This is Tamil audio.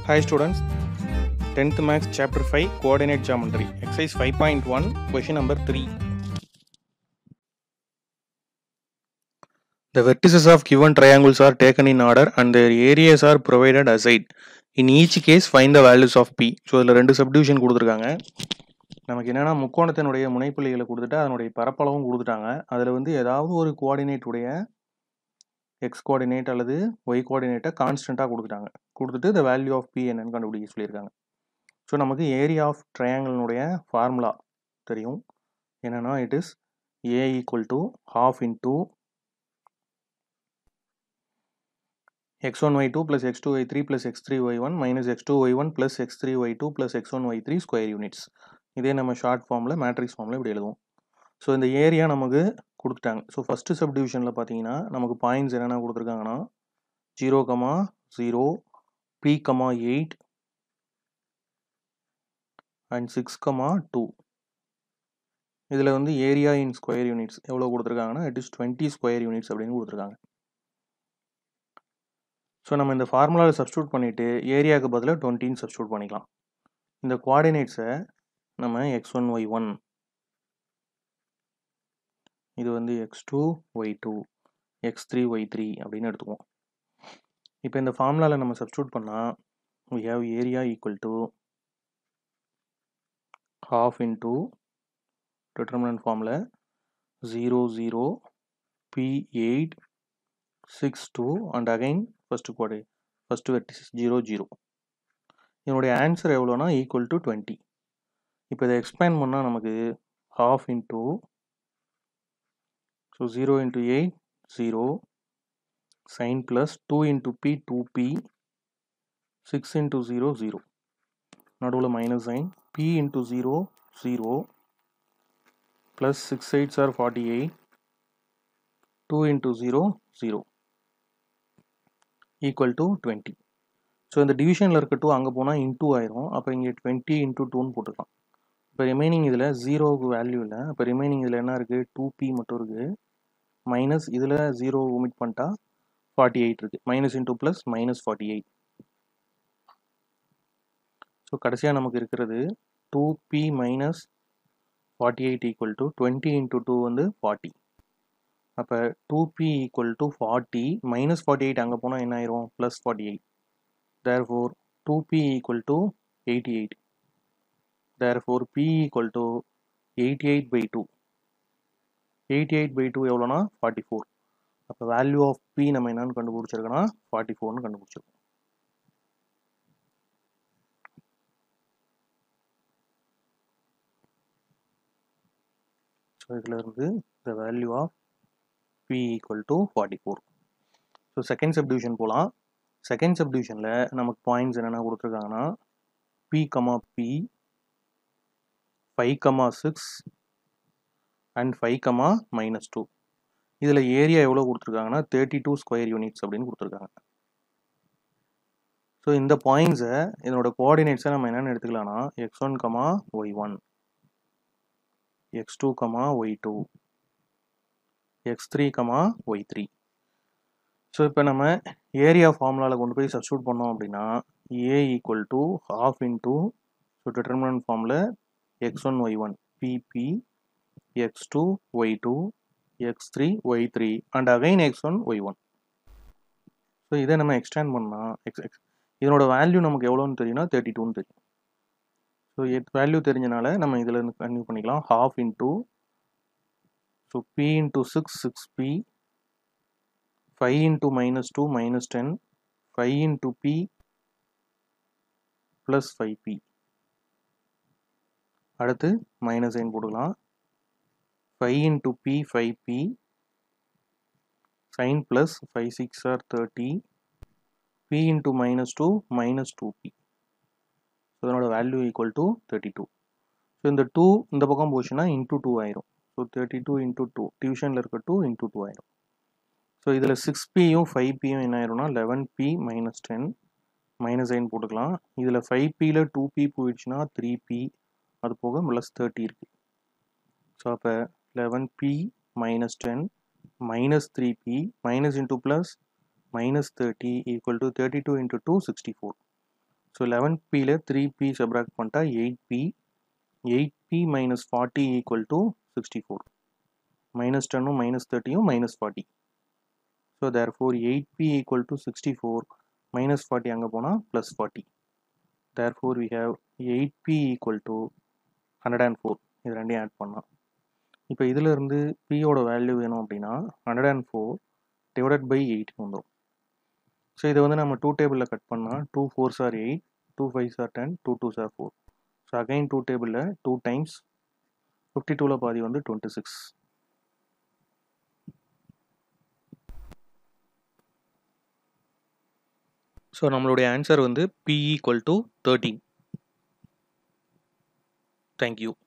Hi students, 10th Max Chapter 5 Coordinate Geometry Exercise 5.1 Question number 3 The vertices of given triangles are taken in order and their areas are provided aside. In each case find the values of P. So இதில் ரெண்டு சப்டிவிஷன் கொடுத்துருக்காங்க நமக்கு என்னென்னா முக்கோணத்தினுடைய முனைப்புள்ளிகளை கொடுத்துட்டு அதனுடைய பரப்பளவும் கொடுத்துட்டாங்க அதில் வந்து ஏதாவது ஒரு கோஆர்டினேட் உடைய எக்ஸ் கோஆர்டினேட் அல்லது ஒய் கோஆர்டினேட்டை கான்ஸ்டண்ட்டாக கொடுத்துட்டாங்க கொடுத்துட்டு the வேல்யூ ஆஃப் பி என்னன்னு கண்டுபிடிக்க சொல்லியிருக்காங்க ஸோ நமக்கு ஏரியா ஆஃப் ட்ரையாங்கிளினுடைய ஃபார்முலா தெரியும் என்னென்னா it is A equal to half into x one y two plus x two y three plus x three y one minus x two y one plus x three y two plus x one y three square units இதே நம்ம ஷார்ட் ஃபார்மில் மேட்ரிக்ஸ் ஃபார்மில் இப்படி எழுதுவோம் ஸோ இந்த ஏரியா நமக்கு கொடுத்துட்டாங்க ஸோ ஃபஸ்ட்டு சப் டிவிஷனில் பார்த்தீங்கன்னா நமக்கு பாயிண்ட்ஸ் என்னென்ன கொடுத்துருக்காங்கன்னா zero comma zero p comma eight and six comma two இதில் வந்து ஏரியா இன் ஸ்கொயர் யூனிட்ஸ் எவ்வளோ கொடுத்துருக்காங்கன்னா it is twenty square units அப்படின்னு கொடுத்துருக்காங்க ஸோ நம்ம இந்த ஃபார்முலாவில் சப்ஸ்டியூட் பண்ணிவிட்டு ஏரியாவுக்கு பதிலாக டுவெண்ட்டின்னு சப்ஸ்டியூட் பண்ணிக்கலாம் இந்த கோஆர்டினேட்ஸை நம்ம எக்ஸ் ஒன் ஒய் ஒன் இது வந்து x two y two x three y three அப்படின்னு எடுத்துக்குவோம் இப்போ இந்த ஃபார்முலாவில் நம்ம சப்ஸ்டியூட் பண்ணால் we have area equal to half into determinant formula 0 0 p8 6 2 and again first quad first vertex 0 0 இதனுடைய ஆன்சர் எவ்வளோனா ஈக்குவல் டு டுவெண்ட்டி இப்போ இதை எக்ஸ்பேண்ட் பண்ணால் நமக்கு half into so zero into eight zero sign plus two into p two p six into zero zero நடுவில் minus sign p into zero zero plus six eights are forty eight two into zero zero equal to twenty so இந்த டிவிஷனில் இருக்க டூ அங்கே போனால் இன்டூ ஆயிரும் அப்போ இங்கே டுவெண்ட்டி இன்டூ டூன்னு போட்டுக்கலாம் இப்போ ரிமைனிங் இதில் ஜீரோவுக்கு வேல்யூ இல்லை இப்போ ரிமைனிங் இதில் என்ன இருக்குது டூ பி மட்டும் இருக்குது மைனஸ் இதில் ஜீரோ ஒமிட் பண்ணிட்டா ஃபார்ட்டி எயிட் இருக்குது minus into plus minus forty eight so கடைசியாக நமக்கு இருக்கிறது two p minus forty eight equal to twenty into two வந்து ஃபார்ட்டி அப்போ two p equal to forty minus forty eight அங்கே போனால் என்ன ஆயிரும் plus forty eight therefore two p equal to eighty eight therefore p equal to eighty eight by two eighty eight by two எவ்வளோனா ஃபார்ட்டி ஃபோர் அப்போ வேல்யூ ஆஃப் பி நம்ம என்னன்னு கண்டுபிடிச்சிருக்கோன்னா ஃபார்ட்டி ஃபோர்னு கண்டுபிடிச்சிருக்கோம் ஸோ இதில் இருந்து the value of p equal to forty four so second subdivision போகலாம் செகண்ட் சப்டிவிஷனில் நமக்கு பாயிண்ட்ஸ் என்னென்ன கொடுத்துருக்காங்கன்னா p comma p five comma six and five comma minus two இதில் ஏரியா எவ்வளோ கொடுத்துருக்காங்கன்னா தேர்ட்டி டூ ஸ்கொயர் யூனிட்ஸ் அப்படின்னு கொடுத்துருக்காங்க ஸோ இந்த பாயிண்ட்ஸை இதனோட கோஆர்டினேட்ஸை நம்ம என்னென்னு எடுத்துக்கலாம்னா x one comma y one x two comma y two x three comma y three so இப்போ நம்ம ஏரியா ஃபார்முலாவில் கொண்டு போய் சப்ஸ்டியூட் பண்ணோம் அப்படின்னா A equal to half into so determinant ஃபார்மில் எக்ஸ் ஒன் ஒய் ஒன் பிபி x two y two x three y three and again x one y one so இதை நம்ம எக்ஸ்டேண்ட் பண்ணால் எக்ஸ் எக்ஸ் இதனோட வேல்யூ நமக்கு எவ்வளோன்னு தெரியும்னா தேர்ட்டி டூன்னு தெரியும் ஸோ வேல்யூ தெரிஞ்சனால நம்ம இதில் இருந்து கன்டினியூ பண்ணிக்கலாம் half into so p into six six p five into minus two minus ten five into p plus five p அடுத்து மைனஸ் சைன் போட்டுக்கலாம் five into p five p sign plus five six are thirty p into minus two minus two p so இதனோட value equal to thirty two so இந்த டூ இந்த பக்கம் போச்சுன்னா இன்டூ டூ ஆயிரும் so thirty two into two டியூஷனில் இருக்க டூ இன்டூ டூ ஆயிரும் ஸோ இதில் சிக்ஸ் பியும் ஃபைவ் பியும் என்ன ஆயிரும்னா eleven p minus ten minus ஐன் போட்டுக்கலாம் இதில் ஃபைவ் பியில் டூ பி போயிடுச்சுன்னா த்ரீ பி அது போக ப்ளஸ் தேர்ட்டி இருக்குது ஸோ அப்போ eleven p minus ten minus 3p minus into plus minus 30 equal to 32 into 2 64 so eleven பியில் த்ரீ பி சப்ராக்ட் பண்ணிட்டா eight p eight p minus forty equal to sixty four minus டென்னும் மைனஸ் தேர்ட்டியும் minus forty so therefore eight p equal to sixty four minus forty அங்கே போனால் plus forty therefore we have eight p equal to hundred and four இது ரெண்டையும் ஆட் பண்ணலாம் இப்போ இதிலிருந்து பியோட வேல்யூ வேணும் அப்படின்னா hundred and four divided by eight வந்துடும் ஸோ இதை வந்து நம்ம டூ டேபிளில் கட் பண்ணால் two fours are eight two fives are ten two twos are four so again two டேபிளில் டூ டைம்ஸ் ஃபிஃப்டி டூவில் பாதி வந்து டுவெண்ட்டி சிக்ஸ் ஸோ நம்மளுடைய ஆன்சர் வந்து p equal to thirteen thank you